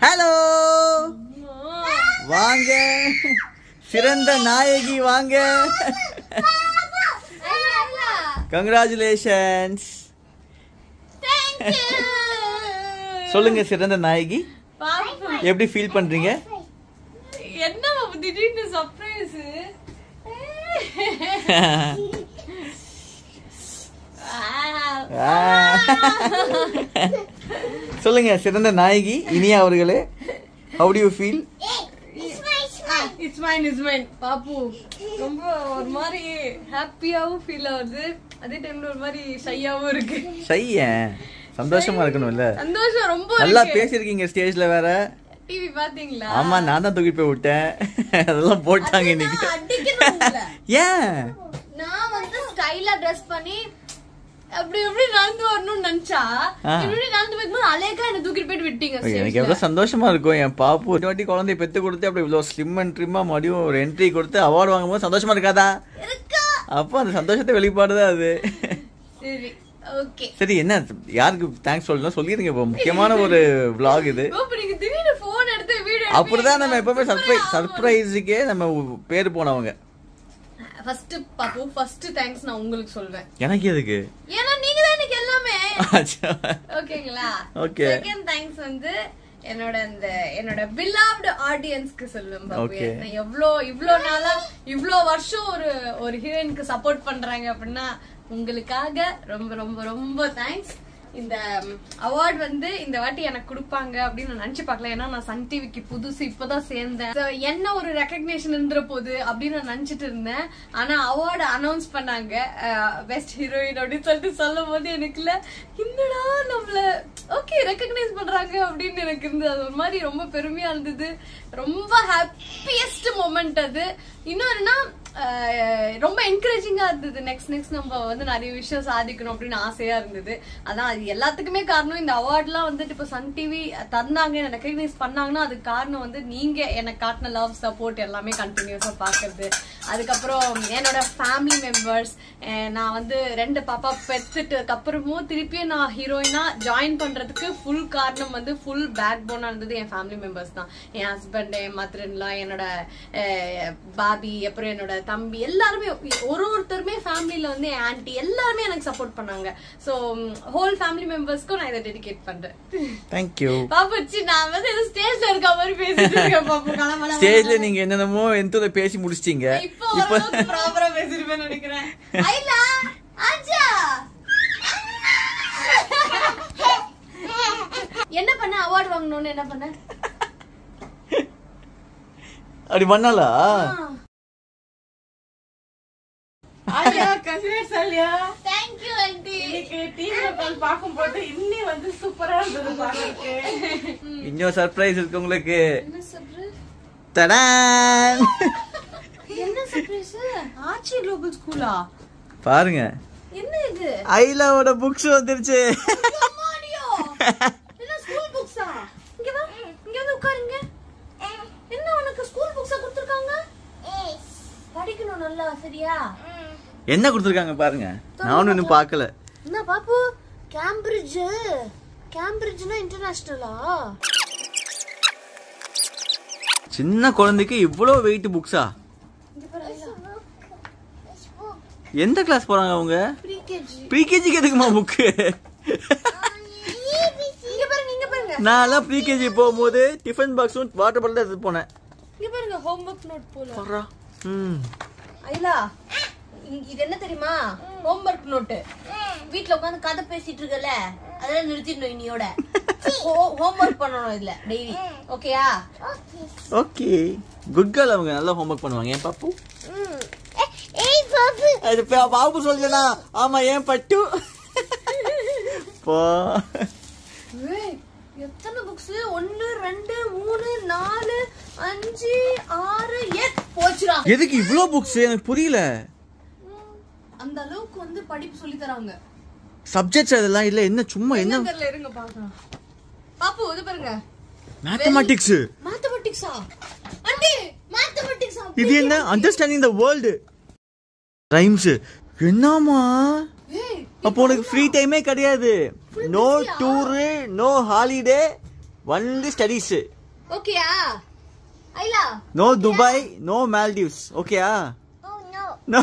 Hello வாங்க சிறந்த நாயகி வாங்க கங்க்ராச்சுலேஷன்ஸ் சொல்லுங்க சிறந்த நாயகி எப்படி ஃபீல் பண்றீங்க என்ன பாப்பு திடீர்னு சர்ப்ரைஸ் ஆ. சொல்லுங்க சிறந்த நாயகி இனியா அவர்களே how do you feel it's mine it's mine பாப்பு ரொம்ப ஒரு மாதிரி ஹாப்பியாவும் ஃபீல் ஆகுது அதே டைம்ல ஒரு மாதிரி ஷையாவும் இருக்கு ஷைய சந்தோஷமா இருக்கணும்ல சந்தோஷம் ரொம்ப நல்லா இருக்கு பேசியிருக்கீங்க ஸ்டேஜ்ல வேற டிவி பாத்தீங்களா ஆமா நான் தான் தூக்கிட்டு போய் விட்டேன் அதெல்லாம் போட்டாங்க இன்னைக்கு அடிக்கணும் உங்களை. ஏன் நான் வந்து ஸ்டைலா ட்ரெஸ் பண்ணி அப்படி எப்படி நடந்து வரணும்னு நினைச்சா ஆ. இப்படி நடந்து போகும்போது அலேக்கா என்ன தூக்கிட்டு போயிட்டு விட்டீங்க எனக்கு stageல. எவ்வளவு சந்தோஷமா இருக்கும் என் பாப்பு ஒரு வாட்டி குழந்தைய பெத்து கொடுத்து அப்படி இவ்வளவு ஸ்லிம் அண்ட் ட்ரிம்மா மறுபடியும் ஒரு என்ட்ரி கொடுத்து அவார்டு வாங்கும்போது சந்தோஷமா இருக்காதா இருக்கா அப்போ அந்த சந்தோஷத்தை வெளிப்பாடு தான் அது சரி ஓகே சரி என்ன யாருக்கு தேங்க்ஸ் சொல்லணும் சொல்லிருங்க இப்போ முக்கியமான ஒரு vlog இது இப்ப நீங்க திடீர்னு போன் எடுத்து வீடியோ அப்படிதான் நம்ம எப்பவுமே சர்ப்ரைஸ் சர்ப்ரைஸுக்கே நம்ம பேர் போனவங்க ஃபர்ஸ்ட் பாப்பு ஃபர்ஸ்ட் தேங்க்ஸ் நான் உங்களுக்கு சொல்வேன் எனக்கு எதுக்கு ஏன்னா நீங்க தான் எனக்கு எல்லாமே ஆச்சா. ஓகேங்களா Okay. செகண்ட் தேங்க்ஸ் வந்து என்னோட இந்த என்னோட பிலாவ்டு ஆடியன்ஸ்க்கு சொல்லுவேன் பாப்பு Okay. என்ன எவ்ளோ இவ்ளோ நாளா இவ்ளோ வருஷம் ஒரு ஒரு ஹீரோயினுக்கு சப்போர்ட் பண்றாங்க அப்படின்னா உங்களுக்காக ரொம்ப ரொம்ப ரொம்ப தேங்க்ஸ் இந்த அவார்ட் வந்து இந்த வாட்டி எனக்கு கொடுப்பாங்க அப்படின்னு நான் நினைச்சு பார்க்கல ஏன்னா நான் சன் டிவிக்கு புதுசு இப்பதான் சேர்ந்தேன் So, என்ன ஒரு ரெக்கக்னேஷன் இருந்துற போகுது அப்படின்னு நான் நினைச்சிட்டு இருந்தேன் ஆனா அவார்டு அனௌன்ஸ் பண்ணாங்க பெஸ்ட் ஹீரோயின் அப்படின்னு சொல்லிட்டு சொல்லும் போது எனக்குல என்னடா நம்மள ஓகே ரெக்கக்னைஸ் பண்றாங்க அப்படின்னு எனக்கு இருந்தது அது ஒரு மாதிரி ரொம்ப பெருமையா இருந்தது ரொம்ப ஹாப்பியஸ்ட் மொமெண்ட் அது இன்னொருனா அஹ், ரொம்ப என்கரேஜிங்கா இருந்தது நெக்ஸ்ட் நெக்ஸ்ட் நம்ம வந்து நிறைய விஷயம் சாதிக்கணும் அப்படின்னு ஆசையா இருந்தது அதான் அது எல்லாத்துக்குமே காரணம் இந்த அவார்ட்லாம் வந்துட்டு இப்போ சன் டிவி தந்தாங்க என்ன ரெக்கக்னைஸ் பண்ணாங்கன்னா அதுக்கு காரணம் வந்து நீங்க எனக்கு காட்டின லவ் சப்போர்ட் எல்லாமே கண்டினியூஸா பாக்குறது அதுக்கப்புறம் என்னோட ஃபேமிலி மெம்பர்ஸ் நான் வந்து ரெண்டு பாப்பா பெத்துட்டதுக்கு அப்புறமும் திருப்பியும் நான் ஹீரோயினா ஜாயின் பண்றதுக்கு ஃபுல் காரணம் வந்து ஃபுல் பேக் போனா இருந்தது என் ஃபேமிலி மெம்பர்ஸ் தான் என் ஹஸ்பண்ட் என் மதர்லாம் என்னோட அஹ், பாபி அப்புறம் என்னோட தம்பி எல்லாருமே ஒரு ஒருத்தருமே ஃபேமிலில வந்து என் ஆன்ட்டி எல்லாருமே எனக்கு சப்போர்ட் பண்ணாங்க ஸோ ஹோல் ஃபேமிலி மெம்பர்ஸ்க்கும் நான் இதை டெடிகேட் பண்றேன் தேங்க்யூ பாப்புச்சி நான் வந்து ஏதோ ஸ்டேஜ்ல இருக்க மாதிரி பேசிட்டு இருக்கேன் பாப்பு கிளம்பலாம் ஸ்டேஜ்ல நீங்க என்னென்னமோ எந்த பேசி முடிச்சிட்டீங்க இப்போ இப்போ ஓரளவுக்கு ப்ராப்பரா பேசிருப்பேன்னு நினைக்கிறேன் ஐலா ஆச்சா என்ன பண்ண அவார்ட் வாங்கணும்னு என்ன பண்ண அப்படி பண்ணாலா Aliya congrats Aliya thank you aunty இன்னைக்கு டிவி உட்காந்து பார்க்கும்போது இன்னி வந்து சூப்பரா இருந்தது பாக்குறதுக்கு இன்னும் சர்ப்ரைஸ் இருக்கு உங்களுக்கு என்ன சர்ப்ரைஸ் தடான் என்ன சர்ப்ரைஸ் ஆச்சி குளோபல் ஸ்கூலா பாருங்க என்ன இது ஐலாவோட புக்ஸ் வந்துருச்சு அம்மாடியோ என்ன ஸ்கூல் புக்ஸா இங்க வா இங்க வந்து உட்காருங்க என்ன உனக்கு ஸ்கூல் புக்ஸா கொடுத்திருக்காங்க படிக்கணும் நல்லா சரியா என்ன கொடுத்துருக்காங்க பாருங்க நானும் இன்னும் பார்க்கல என்ன பாப்பு கேம்பிரிட்ஜ் கேம்பிரிட்ஜ்னா இன்டர்நேஷனலா சின்ன குழந்தைக்கு இவ்வளோ வெயிட் புக்ஸா எந்த கிளாஸ் போறாங்க அவங்க ப்ரீகேஜி ப்ரீகேஜிக்கு எதுக்குமா புக்கு இங்க பாருங்க இங்க பாருங்க நான்லாம் ப்ரீகேஜி போகும்போது டிஃபன் பாக்ஸும் வாட்டர் பாட்டில் தான் எடுத்து போனேன் இங்க பாருங்க ஹோம்வொர்க் நோட் போல பாருடா. ம் ஐலா இங்க- இது என்ன தெரியுமா ஹோம்வொர்க் நோட்டு வீட்ல உட்கார்ந்து கதை பேசிட்டு இருக்கல அதெல்லாம் நிறுத்திடணும் இனியோட ஹோம்வொர்க் பண்ணணும் இதுல டெய்லி ஓகேயா ஓகே குட் கேர்ள் அவங்க நல்லா ஹோம்ஒர்க் பண்ணுவாங்க ஏன் பாப்பு அது பா- பாப்பு சொல்லலனா ஆமா ஏன் பட்டு போ ஏய், எத்தனை புக்ஸ் ஒன்னு ரெண்டு மூணு நாலு அஞ்சு ஆறு ஏ போச்சுடா எதுக்கு இவ்ளோ புக்ஸ் எனக்கு புரியல அந்த அளவுக்கு வந்து படிப்பு சொல்லி தராங்க சப்ஜெக்ட்ஸ் அதெல்லாம் இல்ல என்ன சும்மா என்ன என்ன தெரியல இருங்க பாக்கலாம் பாப்பு இது பாருங்க மேத்தமேட்டிக்ஸ் மேத்தமெட்டிக்ஸா ஆண்டி மேத்தமெட்டிக்ஸா இது என்ன அண்டர்ஸ்டாண்டிங் த வேர்ல்டு ரைம்ஸ் என்னமா ஏய் அப்போ உனக்கு ஃப்ரீ டைமே கிடையாது no tour no holiday only studies ஓகேயா Aila no Dubai no Maldives ஓகேயா நோ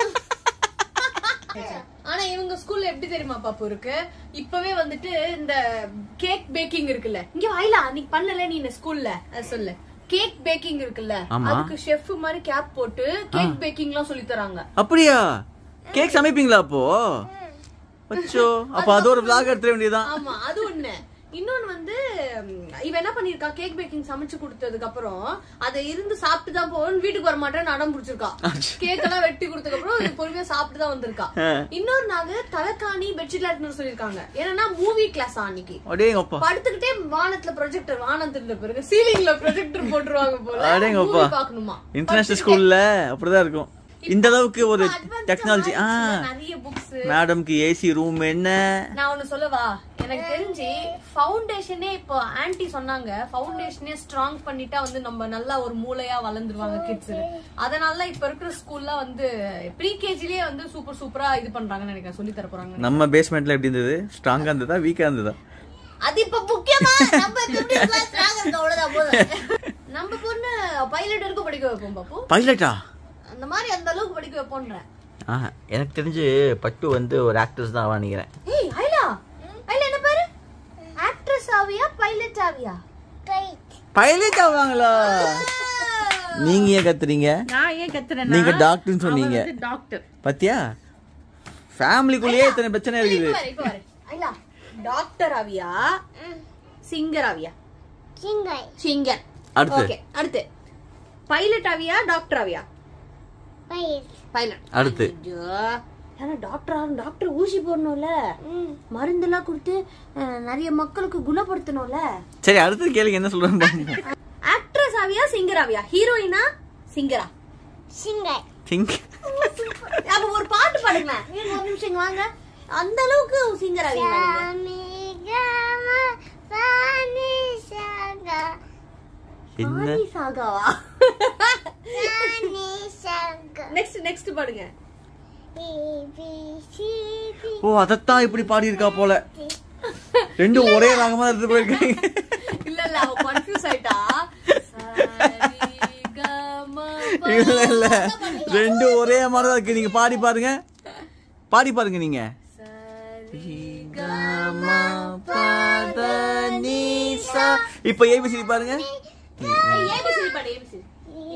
ஆனா இவங்க ஸ்கூல்ல எப்படி தெரியுமா பாப்பு இருக்கு இப்பவே வந்துட்டு இந்த கேக் பேக்கிங் இருக்குல்ல இங்க ஐலா நீ பண்ணல நீ இந்த ஸ்கூல்ல அது சொல்லு கேக் பேக்கிங் இருக்குல்ல ஆமா. அதுக்கு ஷெஃப் மாதிரி கேப் போட்டு கேக் பேக்கிங் எல்லாம் சொல்லி தராங்க அப்படியா கேக் சமைப்பீங்களா அப்போ அச்சோ அப்ப அது ஒரு vlog எடுத்துட வேண்டியதுதான் ஆமா அது ஒண்ணு இன்னொன்னு வந்து ம், இவ என்ன பண்ணிருக்கா கேக் பேக்கிங் சமைச்சு கொடுத்ததுக்கு அப்புறம் அதை இருந்து சாப்பிட்டு தான் போவோம் வீட்டுக்கு வர மாட்டேன்னு அடம் பிடிச்சிருக்கா கேக் எல்லாம் வெட்டி கொடுத்ததுக்கு அப்புறம் இது பொறுமையா சாப்பிட்டு தான் வந்திருக்கா ஆ. இன்னொரு நாள் தலைக்காணி பெட்ஷீட் எடுத்துன்னு சொல்லிருக்காங்க ஏன்னா மூவி கிளாஸ் அன்னைக்கு அடேங்கப்பா படுத்துக்கிட்டே வானத்துல ப்ரொஜெக்டர் வானத்துல பிறகு சீலிங்ல ப்ரொஜெக்டர் போட்டுருவாங்க போல அடேங்கப்பா. movie பாக்கணுமா இன்டர்நேஷனல் ஸ்கூல்ல அப்படிதான் இருக்கும் இந்த அளவுக்கு ஒரு Advanced டெக்னாலஜி ஆ ஆயிடுச்சுல, நிறைய புக்ஸ் மேடம்க்கு ஏசி ரூம் என்ன நான் ஒண்ணு சொல்லவா எனக்கு தெரிஞ்சு ஃபவுண்டேஷனே இப்போ ஆன்ட்டி சொன்னாங்க ஃபவுண்டேஷனே ஸ்ட்ராங் பண்ணிட்டா வந்து நம்ம நல்லா ஒரு மூளையா வளர்ந்துருவாங்க கிட்ஸ் அதனால இப்ப இருக்கிற ஸ்கூல்ல வந்து ப்ரீகேஜிலேயே வந்து சூப்பர் சூப்பரா இது பண்றாங்கன்னு நினைக்கிறேன் சொல்லி தர போறாங்க நம்ம பேஸ்மெண்ட்ல எப்படி இருந்தது ஸ்ட்ராங்கா இருந்ததா வீக்கா இருந்ததா அது இப்ப முக்கியமா நம்ம எப்படி இருக்கலாம் strong இருக்கோம், அவ்வளவுதான் போதும். நம்ம பொண்ணு பைலட் வரைக்கும் படிக்க வைப்போம் பாப்பு பைலட்டா அந்த மாதிரி அந்த அளவுக்கு படிக்க வைப்போன்றேன் ஆ எனக்கு தெரிஞ்சு பட்டு வந்து ஒரு ஆக்டர்ஸ் தான் நினைக்கிறேன் ஏய் ஐலா ஐலா என்ன பாரு ஆக்ட்ரஸ் ஆவியா பைலட் ஆவியா பைலட் ஆவாங்களா நீங்க ஏன் கத்துறீங்க நான் ஏன் கத்துறேன்னா நீங்க டாக்டர்னு சொன்னீங்க அவன் வந்து டாக்டர் பாத்தியா ஃபேமிலிக்குள்ளேயே இத்தனை பிரச்சனை இருக்குது இப்ப பாரு, இப்ப பாரு. ஐலா டாக்டர் ஆவியா சிங்கர் ஆவியா சிங்கர் அடுத்து ஓகே அடுத்து பைலட் ஆவியா டாக்டர் ஆவியா பைலட் அடுத்து ஐயோ ஏன்னா டாக்டர் ஆகணும் டாக்டர் ஊசி போடணும்ல மருந்தெல்லாம் கொடுத்து அஹ், நிறைய மக்களுக்கு குணப்படுத்தணும்ல சரி அடுத்து கேளுங்க என்ன சொல்றாங்க பாருங்க ஆக்ட்ரஸ் ஆவியா சிங்கர் ஆவியா ஹீரோயினா சிங்கரா திங்க் அப்ப ஒரு பாட்டு பாடுங்க இருங்க, ஒரு நிமிஷம் இங்க வாங்க அந்த அளவுக்கு சிங்கர் ஆவீங்க என்ன சாகாவா நெக்ஸ்ட் நெக்ஸ்ட் பாடுங்க ஓ அதத்தான் இப்படி பாடி இருக்கா போல ரெண்டும் ஒரே ராகமா எடுத்து போயிருக்காங்க இல்ல இல்ல அவ கன்ஃபியூஸ் ஆயிட்டா சரி, க, ம, ப. இல்ல இல்ல ரெண்டும் ஒரே மாதிரி தான் இருக்கு நீங்க பாடி பாருங்க பாடி பாருங்க நீங்க சரி, இப்ப ஏபிசி பாருங்க ஏய், ABCD பாடு ABCD.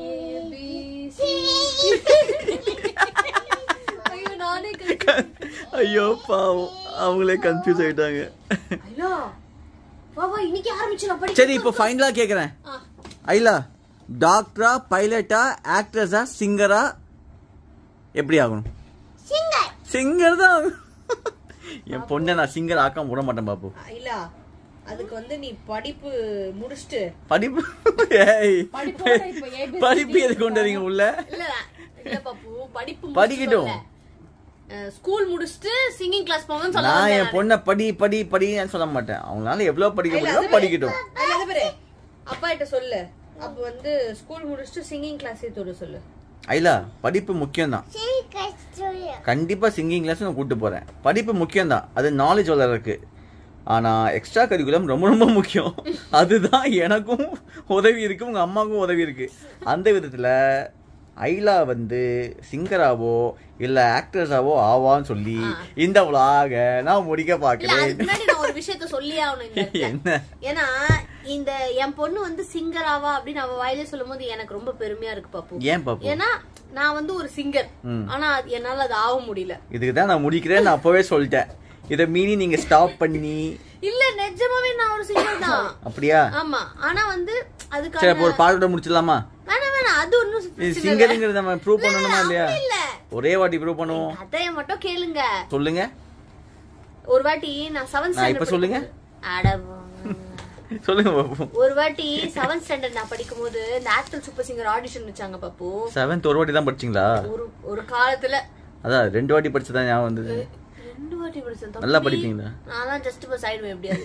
ஐயோ நானே confuse. ஐயோ பாவம் அவங்களே கன்ஃபியூஸ் ஆயிட்டாங்க ஐயோ வா வா இன்னைக்கு ஆரம்பிச்சு நான் படிக்க சரி இப்போ ஃபைனலா கேக்குறேன் ஆ. ஐலா டாக்டரா பைலட்டா ஆக்ட்ரஸா சிங்கரா எப்படி ஆகணும் சிங்கர் தான் ஆகணும். என் பொண்ணை நான் சிங்கர் ஆக்காம விட மாட்டேன் பாப்பு இல்ல அதுக்கு வந்து நீ படிப்பு முடிச்சிட்டு படிப்பு ஏய், படிப்போட இப்ப ABCD படிப்பு எது கொண்டு வரீங்க உள்ள இல்ல இல்ல பாப்பு படிப்பு படிக்கட்டும். ஸ்கூல் முடிச்சிட்டு சிங்கிங் கிளாஸ் போங்கன்னு சொல்ல நான் வந்தேன் என் பொண்ணை படி படி படின்னு சொல்ல மாட்டேன் அவங்களால எவ்வளவு படிக்க இல்ல, முடியுமோ அது படிக்கட்டும் இல்ல, அது பாரு. அப்பா கிட்ட சொல்லு அப்ப வந்து ஸ்கூல் முடிச்சிட்டு சிங்கிங் கிளாஸ் சேர்த்து சொல்லு ஐலா படிப்பு முக்கியம் தான் கண்டிப்பா சிங்கிங் கிளாஸ் நான் கூட்டு போறேன் படிப்பு முக்கியம் தான் அது நாலேஜ் வளர்றதுக்கு ஆனா எக்ஸ்ட்ரா கரிக்குலம் ரொம்ப ரொம்ப முக்கியம் அதுதான் எனக்கும் உதவி இருக்கு உங்க அம்மாவுக்கும் உதவி இருக்கு அந்த விதத்துல ஐலா வந்து சிங்கராவோ இல்ல ஆக்டர்ஸாவோ ஆவான்னு சொல்லி இந்த vlog நான் முடிக்க இல்ல பாக்குறேன் அதுக்கு முன்னாடி நான் ஒரு விஷயத்த சொல்லி ஆகணும் இந்த இடத்துல. என்ன ஏன்னா இந்த என் பொண்ணு வந்து சிங்கர் ஆவா அப்படின்னு அவ வாயிலே சொல்லும் போது எனக்கு ரொம்ப பெருமையா இருக்கு பாப்பு ஏன் பாப்போம் ஏன்னா நான் வந்து ஒரு சிங்கர் ம். ஆனா அது- என்னால அது ஆக முடியல இதுக்கு தான் நான் முடிக்கிறேன் நான் அப்பவே சொல்லிட்டேன் இதை மீறி நீங்க ஸ்டாப் பண்ணி இல்ல நிஜமாவே நான் ஒரு சிங்கர் தான் அப்படியா ஆமா ஆனா வந்து சரி அதுக்கான அப்போ ஒரு பாட்டோட முடிச்சிடலாமா வேணாம் வேணாம் அது ஒண்ணும் இது பிரச்சனை இல்ல. சிங்கருங்கிறத நம்ம ப்ரூவ் பண்ணணுமா இல்லையா அப்படி இல்ல ஒரே வாட்டி ப்ரூவ் பண்ணுவோம் கதைய மட்டும் கேளுங்க சொல்லுங்க ஒரு வாட்டி நான் செவன்த் நான் இப்ப சொல்லுங்க சொல்லுங்க பாப்போம் ஒரு வாட்டி செவன்த் ஸ்டாண்டர்ட் நான் படிக்கும் போது இந்த ஆக்டர் சூப்பர் சிங்கர் ஆடிஷன் வச்சாங்க பாப்பு செவன்த் ஒரு வாட்டி தான் படிச்சீங்களா ஒரு ஒரு காலத்துல அதான் ரெண்டு வாட்டி படிச்சதான் ஞாபகம் வந்தது ரெண்டு வாட்டி படிச்சேன் தம்பி. நல்லா படிப்பீங்களா நான் தான் ஜஸ்ட் பஸ் ஆயிடுவேன் எப்படியாவது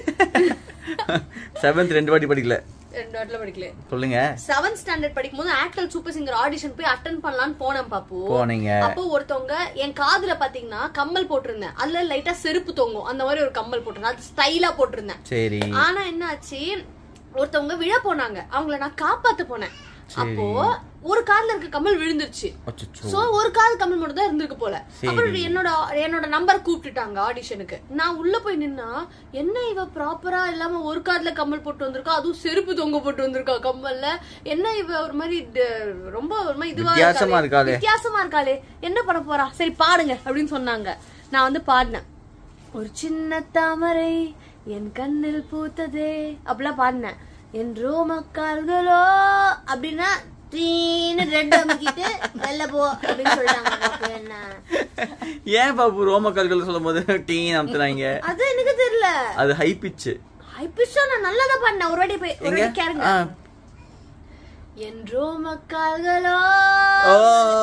செவன்த் ரெண்டு வாட்டி படிக்கல ரெண்டு வாட்டில படிக்கல சொல்லுங்க செவன்த் ஸ்டாண்டர்ட் படிக்கும் போது ஆக்டர் சூப்பர் சிங்கர் ஆடிஷன் போய் அட்டன் பண்ணலாம்னு போனேன் பாப்பு போனீங்க அப்போ ஒருத்தவங்க என் காதுல பாத்தீங்கன்னா கம்மல் போட்டிருந்தேன் அதுல லைட்டா செருப்பு தொங்கும் அந்த மாதிரி ஒரு கம்மல் போட்டிருந்தேன் அது ஸ்டைலா போட்டிருந்தேன் சரி ஆனா என்ன ஆச்சு ஒருத்தவங்க விழ போனாங்க அவங்கள நான் காப்பாத்த போனேன் அப்போ ஒரு கால்ல இருக்க கம்மல் விழுந்துருச்சு அச்சச்சோ. சோ ஒரு கால் கம்மல் மட்டும் தான் இருந்திருக்கு போல சரி. அப்புறம் என்னோட என்னோட நம்பர் கூப்பிட்டுட்டாங்க ஆடிஷனுக்கு நான் உள்ள போய் நின்னா என்ன இவ ப்ராப்பரா இல்லாம ஒரு காதுல கம்மல் போட்டு வந்திருக்கா அதுவும் செருப்பு தொங்க போட்டு வந்திருக்கா கம்மல்ல என்ன இவ ஒரு மாதிரி ட- ரொம்ப ஒரு மாதிரி இதுவா வித்தியாசமா இருக்காளே. வித்தியாசமா இருக்காளே என்ன பண்ண போறா சரி பாடுங்க அப்படின்னு சொன்னாங்க நான் வந்து பாடினேன் ஒரு சின்ன தாமரை என் கண்ணில் பூத்ததே அப்படிலாம் பாடினேன் என் ரோமக்கால்களோ அப்படின்னா தீன்னு ரெண்டு அமுக்கிட்டு வெளில போ அப்படின்னு சொல்லிட்டாங்க பாப்பு என்ன ஏன் பாப்பு ரோமக்கால்கள் சொல்லும் போது டீன் அமுத்துறாங்க அது எனக்கு தெரியல அது ஹை பிச்சு ஹைபிஷா நான் நல்லா தான் பாடினேன் ஒரு வாட்டி போய் ஒரு எங்க வாட்டி கேளுங்க ஆ. என் ரோமக்கால்களோ ஓ.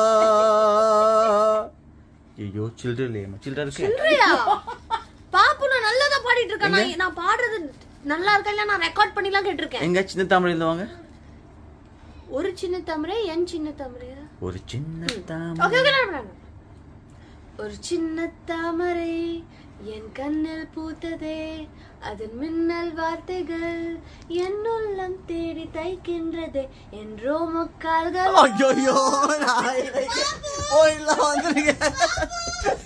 ஐயோ சில்லற இல்லையம்மா சில்லற இருக்கு இல்லையா பாப்பு நான் நல்லா தான் பாடிட்டு இருக்கேன் நான் நான் பாடுறது நல்லா இருக்கா இல்ல நான் ரெக்கார்ட் பண்ணிலாம் கேட்டிருக்கேன் எங்க சின்ன தாமரை இருந்தவங்க ஒரு சின்ன தாமரை என் சின்ன தாமரையா ஒரு சின்ன தாமரை ஓகே ஓகே நான் பாடுறேன். ஒரு சின்ன தாமரை என் கண்ணில் பூத்ததே அதன் மின்னல் வார்த்தைகள் என் உள்ளம் தேடி தைக்கின்றதே என் ரோமக்கால்கள் ஐயோ போயிடலாம் வந்துருங்க